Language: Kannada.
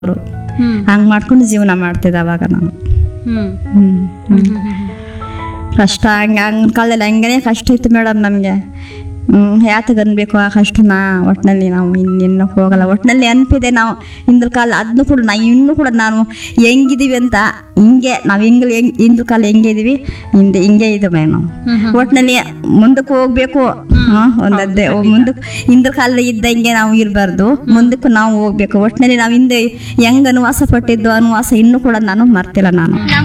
ಅವರು ಹ್ಮ್ ಹಂಗೆ ಮಾಡ್ಕೊಂಡು ಜೀವನ ಮಾಡ್ತಿದ್ದೆ ಅವಾಗ ನಾನು ಹ್ಮ್ ಹ್ಮ್ ಹ್ಮ್. ಕಷ್ಟ ಹಂಗೆ ಹಂಗೆ ಕಾಲದಲ್ಲಿ ಹಂಗನೇ ಕಷ್ಟ ಇತ್ತು ಮೇಡಮ್ ನಮಗೆ ಯಾತಗೆ ಅನ್ಬೇಕು ಆ ಕಷ್ಟನ ಒಟ್ಟಿನಲ್ಲಿ ನಾವು ಇನ್ನಿನ್ನು ಹೋಗಲ್ಲ ಒಟ್ಟಿನಲ್ಲಿ ಅನ್ಪಿದೆ ನಾವು ಹಿಂದಿನ ಕಾಲ ಅದನ್ನು ಕೂಡ ನಾವು ಇನ್ನೂ ಕೂಡ ನಾನು ಹೆಂಗಿದೀವಿ ಅಂತ ಹಿಂಗೆ ನಾವು ಹಿಂಗೆ ಹೆಂಗ್ ಹಿಂದಿನ ಕಾಲ ಹೆಂಗೆ ಇದೀವಿ ಹಿಂದೆ ಹಿಂಗೆ ಇದ್ದೀವಿ ನಾವು ಒಟ್ಟಿನಲ್ಲಿ ಮುಂದಕ್ಕೆ ಹೋಗ್ಬೇಕು ಹಾ, ಒಂದದ್ದೇ ಮುಂದಕ್ಕೆ ಹಿಂದಿನ ಕಾಲದಲ್ಲಿ ಇದ್ದಂಗೆ ನಾವು ಇರಬಾರ್ದು ಮುಂದಕ್ಕೆ ನಾವು ಹೋಗ್ಬೇಕು ಒಟ್ಟಿನಲ್ಲಿ ನಾವು ಹಿಂದೆ ಹೆಂಗ್ ಅನುವಾಸ ಪಟ್ಟಿದ್ದು ಅನುವಾಸ ಇನ್ನೂ ಕೂಡ ನಾನು ಮರ್ತಿಲ್ಲ ನಾನು